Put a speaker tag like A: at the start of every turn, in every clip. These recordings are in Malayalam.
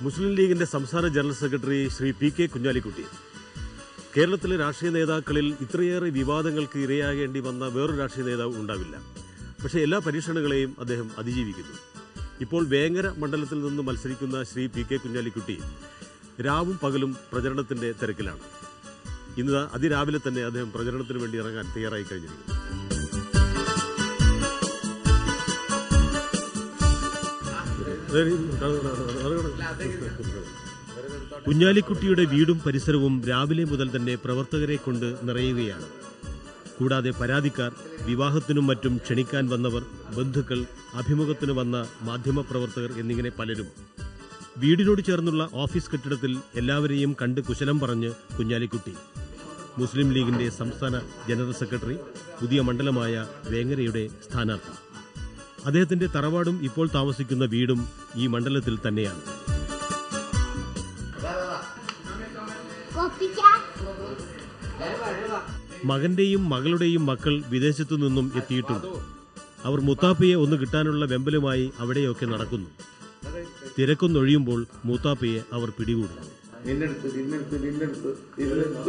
A: മുസ്ലിം ലീഗിന്റെ സംസ്ഥാന general secretary Shri P K Kunhalikutty കേരളത്തിലെ രാഷ്ട്രീയ നേതാക്കളിൽ ഇത്രയേറെ വിവാദങ്ങൾക്ക് ഇരയാകേണ്ടി വന്ന വേറൊരു രാഷ്ട്രീയ നേതാവ് ഉണ്ടാവില്ല പക്ഷേ എല്ലാ പരീക്ഷണങ്ങളെയും അദ്ദേഹം അതിജീവിക്കുന്നു ഇപ്പോൾ വേങ്ങര മണ്ഡലത്തിൽ നിന്ന് മത്സരിക്കുന്ന ശ്രീ പി കെ കുഞ്ഞാലിക്കുട്ടി രാവും പകലും പ്രചരണത്തിന്റെ തിരക്കിലാണ് ഇന്ന് അതിരാവിലെ തന്നെ അദ്ദേഹം പ്രചരണത്തിന് വേണ്ടി ഇറങ്ങാൻ തയ്യാറായി കഴിഞ്ഞിരിക്കുന്നു കുഞ്ഞാലിക്കുട്ടിയുടെ വീടും പരിസരവും രാവിലെ മുതൽ തന്നെ പ്രവർത്തകരെ കൊണ്ട് നിറയുകയാണ് കൂടാതെ പരാതിക്കാർ വിവാഹത്തിനും മറ്റും ക്ഷണിക്കാൻ വന്നവർ ബന്ധുക്കൾ അഭിമുഖത്തിന് വന്ന മാധ്യമപ്രവർത്തകർ എന്നിങ്ങനെ പലരും വീടിനോട് ചേർന്നുള്ള ഓഫീസ് കെട്ടിടത്തിൽ എല്ലാവരെയും കണ്ട് കുശലം പറഞ്ഞ് കുഞ്ഞാലിക്കുട്ടി മുസ്ലിം ലീഗിന്റെ സംസ്ഥാന ജനറൽ സെക്രട്ടറി പുതിയ മണ്ഡലമായ വേങ്ങരയുടെ സ്ഥാനാർത്ഥി അദ്ദേഹത്തിന്റെ തറവാടും ഇപ്പോൾ താമസിക്കുന്ന വീടും ഈ മണ്ഡലത്തിൽ തന്നെയാണ് മകന്റെയും മകളുടെയും മക്കൾ വിദേശത്തു നിന്നും എത്തിയിട്ടുണ്ട് അവർ മുത്താപ്പയെ ഒന്ന് കിട്ടാനുള്ള വെമ്പലുമായി അവിടെയൊക്കെ നടക്കുന്നു തിരക്കൊന്നൊഴിയുമ്പോൾ മൂത്താപ്പയെ അവർ പിടികൂടുന്നു
B: നിന്നെടുത്ത് നിന്നെടുത്ത് നിന്നെടുത്ത് നിന്നെടുത്ത്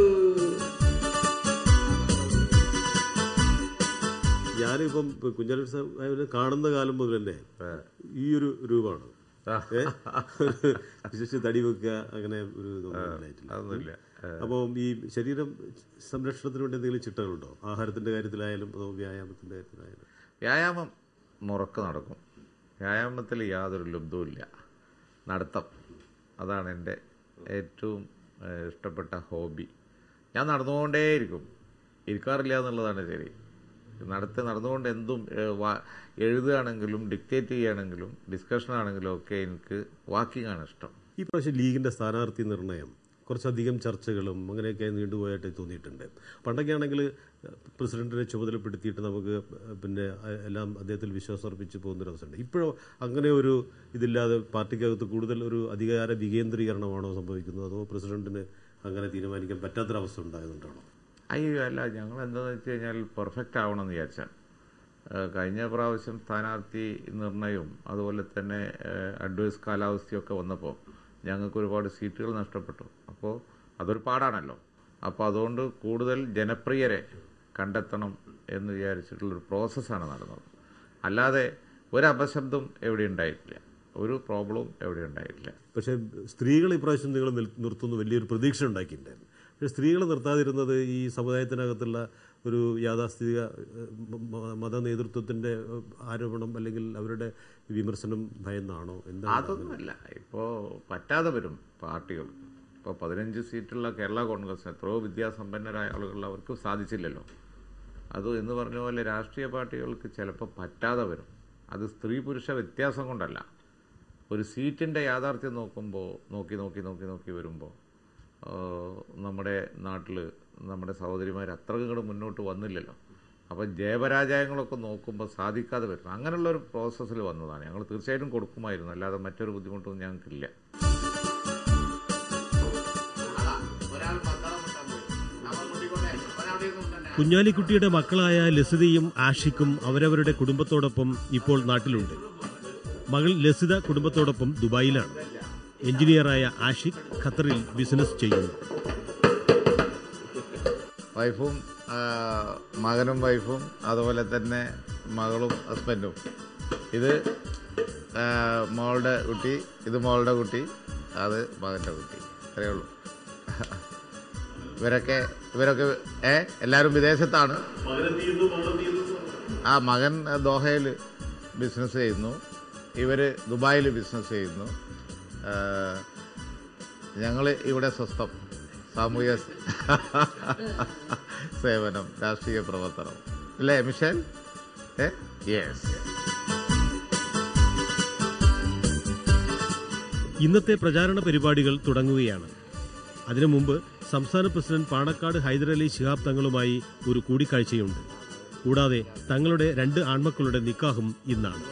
A: ഞാനിപ്പം കുഞ്ഞാലി സാഹിബിനെ കാണുന്ന കാലം മുതൽ തന്നെ ഈ ഒരു രൂപമാണ് ഏ? വിശേഷിച്ച് തടി വെക്കുക അങ്ങനെ ഒരു ഇതൊന്നും ഉണ്ടായിട്ടില്ല.
B: അതൊന്നുമില്ല
A: അപ്പം ഈ ശരീരം സംരക്ഷണത്തിന് വേണ്ടി എന്തെങ്കിലും ചിട്ടകളുണ്ടോ ആഹാരത്തിന്റെ കാര്യത്തിലായാലും അതോ വ്യായാമത്തിന്റെ കാര്യത്തിലായാലും
B: വ്യായാമം മുറക്ക് നടക്കും വ്യായാമത്തിൽ യാതൊരു ലബ്ധവുമില്ല നടത്തം അതാണ് എൻ്റെ ഏറ്റവും ഏഹ്, ഇഷ്ടപ്പെട്ട ഹോബി ഞാൻ നടന്നുകൊണ്ടേയിരിക്കും ഇരിക്കാറില്ല എന്നുള്ളതാണ് ശരി നടത്തി നടന്നുകൊണ്ട് എന്തും ഏഹ്, വാ- എഴുതുകയാണെങ്കിലും ഡിക്റ്റേറ്റ് ചെയ്യുകയാണെങ്കിലും ഡിസ്കഷൻ ആണെങ്കിലും ഒക്കെ എനിക്ക് വാക്കിംഗ് ആണ് ഇഷ്ടം
A: ഈ പ്രാവശ്യം ലീഗിന്റെ സ്ഥാനാർത്ഥി നിർണയം കുറച്ചധികം ചർച്ചകളും അങ്ങനെയൊക്കെ നീണ്ടുപോയിട്ട് തോന്നിയിട്ടുണ്ട് പണ്ടൊക്കെ ആണെങ്കിൽ പ്രസിഡന്റിനെ ചുമതലപ്പെടുത്തിയിട്ട് നമുക്ക് പിന്നെ എല്ലാം അദ്ദേഹത്തിൽ വിശ്വാസം അർപ്പിച്ച് പോകുന്നൊരവസ്ഥയുണ്ട് ഇപ്പോഴോ അങ്ങനെ ഒരു ഇതില്ലാതെ പാർട്ടിക്കകത്ത് കൂടുതൽ ഒരു അധികാര വികേന്ദ്രീകരണമാണോ സംഭവിക്കുന്നത് അതോ പ്രസിഡന്റിന് അങ്ങനെ തീരുമാനിക്കാൻ പറ്റാത്തൊരവസ്ഥ ഉണ്ടായതുകൊണ്ടാണോ
B: അയ്യോ അല്ല ഞങ്ങൾ എന്താണെന്ന് വെച്ച് കഴിഞ്ഞാൽ പെർഫെക്റ്റ് ആവണമെന്ന് വിചാരിച്ചാൽ ഏഹ് കഴിഞ്ഞ പ്രാവശ്യം സ്ഥാനാർത്ഥി നിർണയവും അതുപോലെ തന്നെ ഏഹ് അഡ്വൈസ് കാലാവസ്ഥയൊക്കെ വന്നപ്പോൾ ഞങ്ങൾക്ക് ഒരുപാട് സീറ്റുകൾ നഷ്ടപ്പെട്ടു അപ്പോൾ അതൊരു പാടാണല്ലോ അപ്പോൾ അതുകൊണ്ട് കൂടുതൽ ജനപ്രിയരെ കണ്ടെത്തണം എന്ന് വിചാരിച്ചിട്ടുള്ളൊരു പ്രോസസ്സാണ് നടന്നത് അല്ലാതെ ഒരു അപശബ്ദം എവിടെ ഉണ്ടായിട്ടില്ല ഒരു പ്രോബ്ലവും എവിടെ ഉണ്ടായിട്ടില്ല
A: പക്ഷേ സ്ത്രീകളെ ഇപ്രാവശ്യം നിങ്ങൾ നിൽ- നിർത്തുന്നു വലിയൊരു പ്രതീക്ഷ ഉണ്ടാക്കിയിട്ടുണ്ടായിരുന്നു പക്ഷേ സ്ത്രീകളെ നിർത്താതിരുന്നത് ഈ സമുദായത്തിനകത്തുള്ള ഒരു യാഥാസ്ഥിതിക ഏഹ്, മ- മ- മത നേതൃത്വത്തിന്റെ ഏഹ്, ആരോപണം അല്ലെങ്കിൽ അവരുടെ വിമർശനം ഭയന്നാണോ എന്താണ്
B: അതൊന്നുമല്ല ഇപ്പോൾ പറ്റാതെ വരും പാർട്ടികൾ ഇപ്പോൾ പതിനഞ്ച് സീറ്റുള്ള കേരള കോൺഗ്രസ് എത്രയോ വിദ്യാസമ്പന്നരായ ആളുകൾ അവർക്ക് സാധിച്ചില്ലല്ലോ അത് എന്ന് പറഞ്ഞ പോലെ രാഷ്ട്രീയ പാർട്ടികൾക്ക് ചിലപ്പോൾ പറ്റാതെ വരും അത് സ്ത്രീ പുരുഷ വ്യത്യാസം കൊണ്ടല്ല ഒരു സീറ്റിൻ്റെ യാഥാർത്ഥ്യം നോക്കുമ്പോൾ നോക്കി നോക്കി നോക്കി നോക്കി വരുമ്പോൾ നമ്മുടെ നാട്ടിൽ നമ്മുടെ സഹോദരിമാർ അത്ര ഇങ്ങോട്ട് മുന്നോട്ട് വന്നില്ലല്ലോ അപ്പം ജയപരാജയങ്ങളൊക്കെ നോക്കുമ്പോൾ സാധിക്കാതെ വരും അങ്ങനെയുള്ള ഒരു പ്രോസസ്സിൽ വന്നതാണ് ഞങ്ങൾ തീർച്ചയായിട്ടും കൊടുക്കുമായിരുന്നു അല്ലാതെ മറ്റൊരു ബുദ്ധിമുട്ടൊന്നും ഞങ്ങൾക്കില്ല
A: കുഞ്ഞാലിക്കുട്ടിയുടെ മക്കളായ ലസിതയും ആഷിക്കും അവരവരുടെ കുടുംബത്തോടൊപ്പം ഇപ്പോൾ നാട്ടിലുണ്ട് മകൾ ലസിത കുടുംബത്തോടൊപ്പം ദുബായിലാണ് എഞ്ചിനീയറായ ആഷിഖ് ഖത്തറിൽ ബിസിനസ് ചെയ്യുന്നു
B: വൈഫും ആ, മകനും വൈഫും അതുപോലെ തന്നെ മകളും ഹസ്ബൻഡും ഇത് ആ, മോളുടെ കുട്ടി ഇത് മോളുടെ കുട്ടി അത് മകൻ്റെ കുട്ടി അത്രയേ ഉള്ളൂ ഇവരൊക്കെ ഇവരൊക്കെ ഏ എല്ലാവരും വിദേശത്താണ് ആ മകൻ ദോഹയിൽ ബിസിനസ് ചെയ്യുന്നു ഇവര് ദുബായിൽ ബിസിനസ് ചെയ്യുന്നു ഞങ്ങൾ ഇവിടെ സ്വസ്ഥം സാമൂഹിക സേവനം രാഷ്ട്രീയ പ്രവർത്തനം അല്ലേ മിഷേൽ ഏ യെസ്
A: ഇന്നത്തെ പ്രചാരണ പരിപാടികൾ തുടങ്ങുകയാണ് അതിനു മുമ്പ് സംസ്ഥാന പ്രസിഡന്റ് പാണക്കാട് ഹൈദരലി ശിഹാബ് തങ്ങളുമായി ഒരു കൂടിക്കാഴ്ചയുണ്ട് കൂടാതെ തങ്ങളുടെ രണ്ട് ആൺമക്കളുടെ നിക്കാഹും ഇന്നാണ്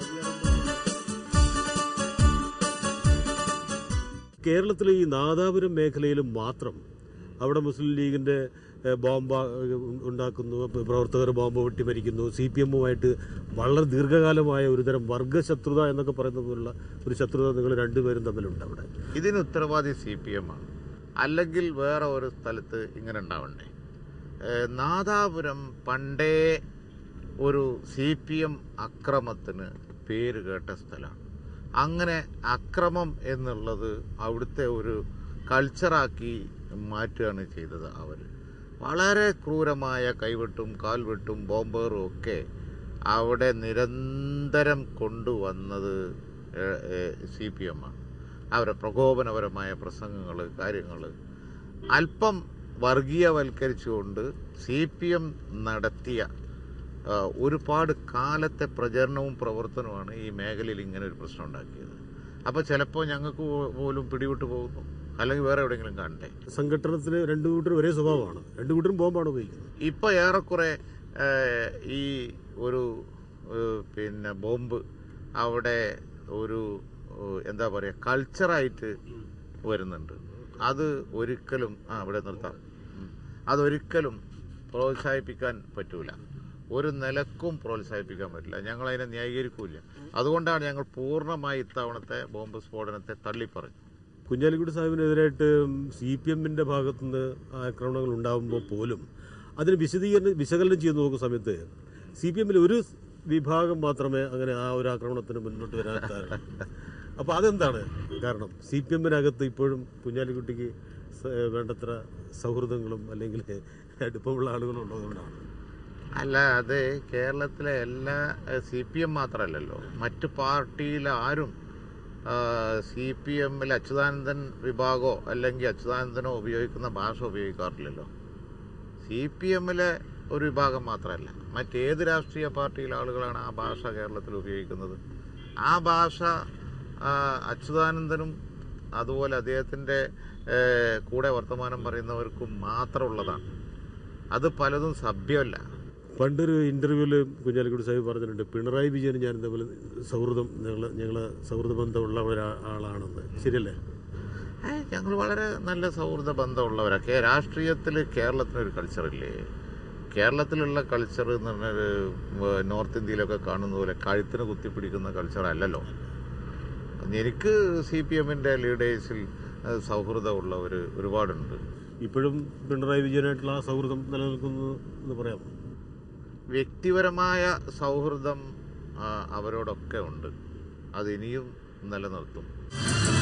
A: കേരളത്തിലെ ഈ നാദാപുരം മേഖലയിൽ മാത്രം അവിടെ മുസ്ലിം ലീഗിന്റെ ഏഹ്, ബോംബ് ഏഹ്, ഉണ്ടാക്കുന്നു പ്രവർത്തകർ ബോംബ് പൊട്ടി മരിക്കുന്നു സി പി എമ്മുമായിട്ട് വളരെ ദീർഘകാലമായ ഒരുതരം വർഗശത്രുത എന്നൊക്കെ പറയുന്ന പോലുള്ള ഒരു ശത്രുത നിങ്ങൾ രണ്ടുപേരും തമ്മിലുണ്ട് അവിടെ
B: ഇതിന് ഉത്തരവാദി സി പി എം ആണ് അല്ലെങ്കിൽ വേറെ ഒരു സ്ഥലത്ത് ഇങ്ങനെ ഉണ്ടാവണ്ടേ ഏഹ് നാദാപുരം പണ്ടേ ഒരു സി പി എം അക്രമത്തിന് പേര് കേട്ട സ്ഥലമാണ് അങ്ങനെ അക്രമം എന്നുള്ളത് അവിടുത്തെ ഒരു കൾച്ചറാക്കി മാറ്റുകയാണ് ചെയ്തത് അവർ വളരെ ക്രൂരമായ കൈവെട്ടും കാൽവെട്ടും ബോംബേറും ഒക്കെ അവിടെ നിരന്തരം കൊണ്ടുവന്നത് സി പി എം ആണ് അവരുടെ പ്രകോപനപരമായ പ്രസംഗങ്ങൾ കാര്യങ്ങൾ അല്പം വർഗീയവൽക്കരിച്ചുകൊണ്ട് സി പി എം നടത്തിയ ആ, ഒരുപാട് കാലത്തെ പ്രചരണവും പ്രവർത്തനവുമാണ് ഈ മേഖലയിൽ ഇങ്ങനെ ഒരു പ്രശ്നം ഉണ്ടാക്കിയത് അപ്പോൾ ചിലപ്പോൾ ഞങ്ങൾക്ക് പോ- പോലും പിടിവിട്ട് പോകുന്നു അല്ലെങ്കിൽ വേറെ എവിടെയെങ്കിലും കാണണ്ടേ
A: സംഘടനത്തിന് രണ്ടു കൂട്ടരും ഒരേ സ്വഭാവമാണ് രണ്ടു കൂട്ടരും ബോംബാണ് ഉപയോഗിക്കുന്നത്
B: ഇപ്പൊ ഏറെക്കുറെ ഏഹ്, ഈ ഒരു ഏഹ്, പിന്നെ ബോംബ് അവിടെ ഒരു ഏഹ്, എന്താ പറയുക കൾച്ചറായിട്ട് വരുന്നുണ്ട് അത് ഒരിക്കലും ആ അവിടെ നിർത്താം ഉം. അതൊരിക്കലും പ്രോത്സാഹിപ്പിക്കാൻ പറ്റൂല ഒരു നിലക്കും പ്രോത്സാഹിപ്പിക്കാൻ പറ്റില്ല ഞങ്ങൾ അതിനെ ന്യായീകരിക്കൂല അതുകൊണ്ടാണ് ഞങ്ങൾ പൂർണ്ണമായി ഇത്തവണത്തെ ബോംബ് സ്ഫോടനത്തെ തള്ളിപ്പറഞ്ഞു
A: കുഞ്ഞാലിക്കുട്ടി സാഹിബിനെതിരായിട്ട് സി പി എമ്മിന്റെ ഭാഗത്തുനിന്ന് ആക്രമണങ്ങൾ ഉണ്ടാകുമ്പോൾ പോലും അതിന് വിശദീകരണം വിശകലനം ചെയ്ത് നോക്കുന്ന സമയത്ത് സി പി എമ്മിൽ ഒരു വിഭാഗം മാത്രമേ അങ്ങനെ ആ ഒരു ആക്രമണത്തിന് മുന്നോട്ട് വരാത്ത അപ്പോൾ അതെന്താണ് കാരണം സി പി എമ്മിനകത്ത് ഇപ്പോഴും കുഞ്ഞാലിക്കുട്ടിക്ക് സ- വേണ്ടത്ര സൗഹൃദങ്ങളും അല്ലെങ്കിൽ അടുപ്പമുള്ള ആളുകളും ഉള്ളതുകൊണ്ടാണ്
B: അല്ല അത് കേരളത്തിലെ എല്ലാ സി പി എം മാത്രമല്ലല്ലോ മറ്റ് പാർട്ടിയിൽ ആരും സി പി എമ്മിൽ അച്യുതാനന്ദൻ വിഭാഗമോ അല്ലെങ്കിൽ അച്യുതാനന്ദനോ ഉപയോഗിക്കുന്ന ഭാഷ ഉപയോഗിക്കാറില്ലല്ലോ സി പി എമ്മിലെ ഒരു വിഭാഗം മാത്രമല്ല മറ്റേത് രാഷ്ട്രീയ പാർട്ടിയിലെ ആളുകളാണ് ആ ഭാഷ കേരളത്തിൽ ഉപയോഗിക്കുന്നത് ആ ഭാഷ ആ, അച്യുതാനന്ദനും അതുപോലെ അദ്ദേഹത്തിൻ്റെ ഏഹ്, കൂടെ വർത്തമാനം പറയുന്നവർക്കും മാത്രമുള്ളതാണ് അത് പലതും സഭ്യമല്ല
A: പണ്ടൊരു ഇന്റർവ്യൂവിൽ കുഞ്ഞാലിക്കുട്ടി സാഹിബ് പറഞ്ഞിട്ടുണ്ട് പിണറായി വിജയൻ ഞാൻ തമ്മിൽ സൗഹൃദം ഞങ്ങൾ ഞങ്ങൾ സൗഹൃദ ബന്ധമുള്ള ഒരാളാണെന്ന് ശരിയല്ലേ
B: ഞങ്ങൾ വളരെ നല്ല സൗഹൃദ ബന്ധമുള്ളവരൊക്കെ രാഷ്ട്രീയത്തിൽ കേരളത്തിനൊരു കൾച്ചറില്ലേ കേരളത്തിലുള്ള കൾച്ചർ എന്ന് പറഞ്ഞാൽ ഏഹ്, നോർത്ത് ഇന്ത്യയിലൊക്കെ കാണുന്ന പോലെ കഴുത്തിന് കുത്തിപ്പിടിക്കുന്ന കൾച്ചർ അല്ലല്ലോ എനിക്ക് സി പി എമ്മിൻ്റെ ലീഡേഴ്സിൽ ഏഹ്, സൗഹൃദമുള്ളവർ ഒരുപാടുണ്ട്
A: ഇപ്പോഴും പിണറായി വിജയനായിട്ടുള്ള ആ സൗഹൃദം നിലനിൽക്കുന്നു എന്ന് പറയാം
B: വ്യക്തിപരമായ സൗഹൃദം ആ, അവരോടൊക്കെ ഉണ്ട് അത് ഇനിയും നിലനിർത്തും